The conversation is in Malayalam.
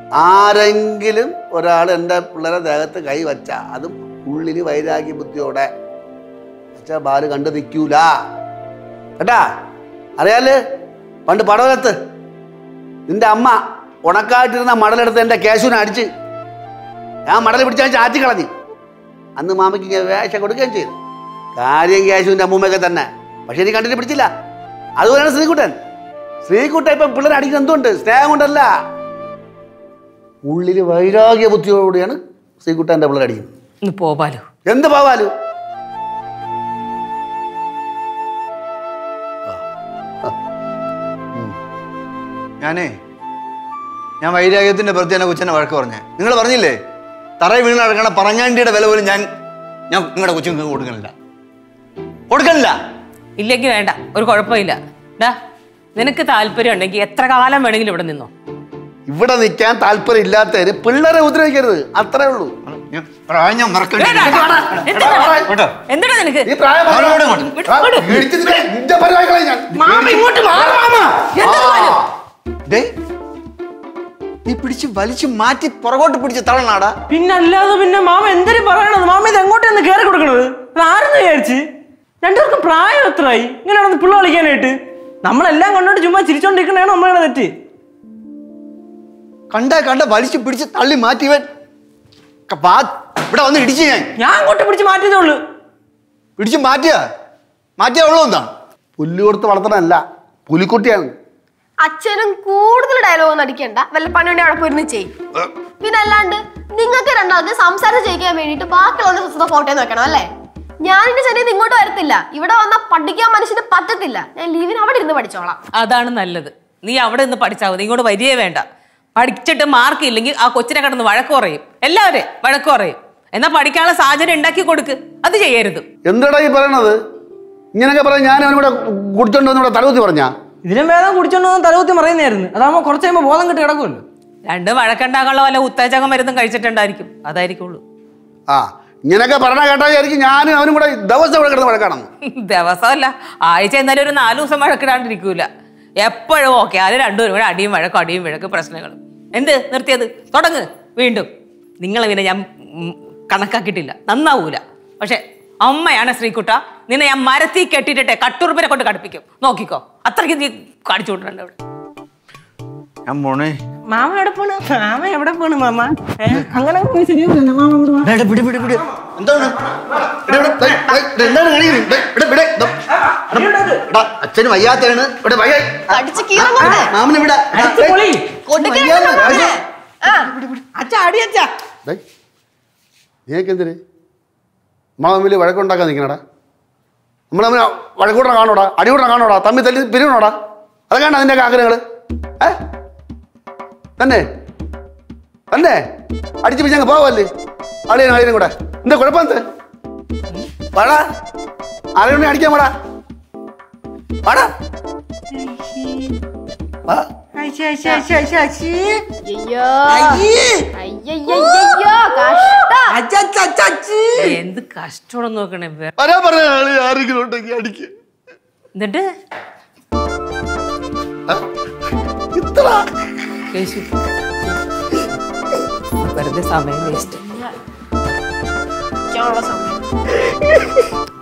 ആരെങ്കിലും ഒരാൾ എൻ്റെ പിള്ളേരെ ദേഹത്ത് കൈ വച്ച അതും ഉള്ളിൽ വൈരാഗ്യ ബുദ്ധിയോടെ വെച്ചാ ബാല് കണ്ടു നിൽക്കൂല കേട്ടാ അറിയാല് പണ്ട് പടവലത്ത് നിന്റെ അമ്മ ഉണക്കായിട്ടിരുന്ന മടലെടുത്ത് എൻ്റെ കേശുവിനെ അടിച്ച് ഞാൻ മടൽ പിടിച്ചാൽ ചാറ്റി കളഞ്ഞു അന്ന് മാമയ്ക്ക് ഇങ്ങനെ വേഷം കൊടുക്കുകയും ചെയ്തു കാര്യം കേശുവിൻ്റെ അമ്മൂമ്മയൊക്കെ തന്നെ പക്ഷെ എനിക്ക് കണ്ടിട്ട് പിടിച്ചില്ല അതുപോലെയാണ് ശ്രീകുട്ടൻ ശ്രീകുട്ടൻ ഇപ്പം പിള്ളേരെ അടിക്കുന്നത് എന്തുകൊണ്ട് സ്നേഹം കൊണ്ടല്ല ഉള്ളിൽ വൈരാഗ്യ ബുദ്ധിയോടുകൂടിയാണ് ശ്രീകുട്ടൻ്റെ പിള്ളേർ അടിക്കുന്നത് ഒന്ന് പോവാലോ എന്ത് പോവാലു ഞാനേ ഞാൻ വൈരാഗ്യത്തിന്റെ പ്രതി എന്നെ കൊച്ചിനെ വഴക്ക് പറഞ്ഞേ നിങ്ങൾ പറഞ്ഞില്ലേ തറയിൽ വീണ് നടക്കണ പറങ്ങാണ്ടിയുടെ വില പോലും ഞാൻ ഞാൻ നിങ്ങളുടെ കൊച്ചിന് കൊടുക്കണില്ല കൊടുക്കണില്ല ഇല്ലെങ്കിൽ വേണ്ട ഒരു കുഴപ്പമില്ല ഡാ നിനക്ക് താല്പര്യം ഉണ്ടെങ്കിൽ എത്ര കാലം വേണമെങ്കിലും ഇവിടെ നിന്നോ ഇവിടെ നിൽക്കാൻ താല്പര്യം ഇല്ലാത്തവര് പിള്ളേരെ ഉപദ്രവിക്കരുത് അത്രേ ഉള്ളൂ ഞാൻ പ്രായം ഞാൻ മറക്കണ്ട വേണ്ട, എന്തിനാ? കേട്ടോ? എന്തിനാ നിനക്ക് ഈ പ്രായം അവനെ ഇവിടെ കൊണ്ട്. ആ, ഇടിച്ച് നിന്നെ നിന്റെ പരിപാടി കളയും ഞാൻ. മാമ ഇങ്ങോട്ട് മാറ് മാമ എന്താ ഇത്? ഡേ നീ പിടിച്ച് വലിച്ചു മാറ്റി പുറകോട്ട് പിടിച്ച് തള്ളനാടാ പിന്നല്ലാതെ പിന്നെ മാമ എന്തിനു പറയണത് മാമ ഇത് എങ്ങോട്ടാണ് കയറി കൊടുക്കണത് ഇത് ആരെന്ന് വിചാരിച്ച് രണ്ടുപേർക്കും പ്രായം എത്രയായി ഇങ്ങനെ നടന്ന് പിള്ള കളിക്കാനായിട്ട് നമ്മളെല്ലാം കണ്ടോണ്ട് ചുമ്മാ ചിരിച്ചോണ്ടിരിക്കണതാണ് നമ്മളെ തെറ്റ് കണ്ട കണ്ട വലിച്ചു പിടിച്ച് തള്ളി മാറ്റി ഇവൻ ക- പാ- ഇവിടെ വന്ന് ഇടിച്ച് ഞാൻ ഞാൻ അങ്ങോട്ട് പിടിച്ച് മാറ്റിയതേ ഉള്ളൂ പിടിച്ച് മാറ്റിയ മാറ്റിയ ഉള്ളൂ എന്താ പുല്ല് കൊടുത്ത് വളർത്തണല്ല പുലിക്കുട്ടിയാണ് അച്ഛനും കൂടുതൽ ഡയലോഗ് ഒന്നും അടിക്കണ്ട വല്ല പണിയുണ്ടെ അവിടെ പോയിരുന്ന് ചെയ്യും പിന്നെ അല്ലാണ്ട് നിങ്ങൾക്ക് രണ്ടാൾക്ക് സംസാരിച്ച് ജയിക്കാൻ വേണ്ടിയിട്ട് ബാക്കിയുള്ള സ്വസ്ഥത ഫോട്ടോ വെക്കണം അല്ലേ ഞാൻ എന്റെ ചെന്നൈയിൽ ഇങ്ങോട്ട് വരത്തില്ല ഇവിടെ വന്നാൽ പഠിക്കാൻ മനുഷ്യന് പറ്റത്തില്ല ഞാൻ ലീവിന് അവിടെ ഇരുന്ന് പഠിച്ചോളാം അതാണ് നല്ലത് നീ അവിടെ നിന്ന് പഠിച്ചാൽ മതി ഇങ്ങോട്ട് വരികയേ വേണ്ട പഠിച്ചിട്ട് മാർക്ക് ഇല്ലെങ്കിൽ ആ കൊച്ചിനെ കിടന്ന് വഴക്ക് പറയും എല്ലാവരും വഴക്ക് പറയും എന്നാ പഠിക്കാനുള്ള സാഹചര്യം ഉണ്ടാക്കി കൊടുക്ക് അത് ചെയ്യരുത് എന്താടാ ഈ പറയണത് ഇങ്ങനെയൊക്കെ പറയാൻ ഞാൻ അവനിവിടെ കുടിച്ചോണ്ട് വന്ന് ഇവിടെ തലകുത്തി പറഞ്ഞാ ഇതിനും വേദം കുടിച്ചോണ്ട് വന്ന് തലകുത്തി മറയുന്നായിരുന്നു അതാകുമ്പോ കുറച്ച് കഴിയുമ്പോൾ ബോധം കിട്ടി കിടക്കുമല്ലോ രണ്ട് വഴക്കുണ്ടാകാനുള്ള വല്ല ഉത്തേജക മരുന്നും കഴിച്ചിട്ടുണ്ടായിരിക്കും അതായിരിക്കുള്ളൂ ആ ഇങ്ങനെയൊക്കെ പറഞ്ഞ കേട്ടാ വിചാരിക്കും ഞാനും അവനും കൂടെ ദിവസം ഇവിടെ കിടന്ന് വഴക്കാണെന്ന് ദിവസമല്ല ആഴ്ച എന്നാലും ഒരു നാല് ദിവസം വഴക്കിടാണ്ടിരിക്കൂല എപ്പോഴും ഓക്കെ അത് രണ്ടുപേരും കൂടെ അടിയും വഴക്കും അടിയും വഴക്ക് പ്രശ്നങ്ങളും എന്ത് നിർത്തിയത് തുടങ്ങ് വീണ്ടും നിങ്ങളെ പിന്നെ ഞാൻ ഉം, കണക്കാക്കിയിട്ടില്ല നന്നാവൂല പക്ഷെ അമ്മയാണ് ശ്രീകുട്ട നിന്നെ ഞാൻ മരത്തി കെട്ടിയിട്ടെ കട്ടുറുപ്പിനെ കൊണ്ട് കടുപ്പിക്കും നോക്കിക്കോ അത്രയ്ക്ക് നീ കാണിച്ചു വിട്ടിട്ടുണ്ട് അവിടെ ഞാൻ പോണേ മാമ എവിടെ പോണ് മാമ എവിടെ പോണ് മാമ ഏ? അങ്ങനെ പോയി ശരിയാവില്ല മാമ ഇങ്ങോട്ട് വാ. എടാ, പിടി പിടി പിടി എന്താണ് ഇവിടെ, ഇവിടെ, ദേ, ദേ, ദേ, എന്താണ് കളിക്കുന്നത്? ദേ, ഇവിടെ, ഇവിടെ, ദേ. എടാ, അച്ഛന് വയ്യാത്തയാണ് ഇവിടെ വയ്യ അടിച്ച് കീറം കൊണ്ട് മാമന് ഇവിടെ അടിച്ച് പൊളി. കൊടുക്കരുത് ആ അച്ഛാ അടി അച്ഛാ ഡേയ്, നീയൊക്കെ എന്തിന് നമ്മളെ തമ്മിൽ വഴക്കുണ്ടാക്കാൻ നിൽക്കണടാ നമ്മൾ തമ്മിൽ വഴക്കൂടണ കാണോടാ അടികൂടണ കാണോടാ തമ്മിൽ തല്ലി പിരിയണോടാ അതൊക്കെയാണ് അതിൻ്റെ ആഗ്രഹങ്ങൾ ഏ തന്നെ തന്നെ അടിച്ച് പിടിച്ചങ്ങ് പോവല്ലേ അളിയനും അളിയനും കൂടെ എന്താ കുഴപ്പമെന്ത് വാടാ ആരെയും അടിക്കാൻ വാടാ വാടാ വാ അയ്യോ അയ്യയ്യോ കഷ്ട എന്ത് കഷ്ടോടെ നോക്കണേ വേ- വരാൻ പറഞ്ഞ ആള് ആരെങ്കിലും ഉണ്ടെങ്കിൽ അടിക്ക് എന്നിട്ട് ഇത്ര കേശു വെറുതെ സമയം വേസ്റ്റ് സമയം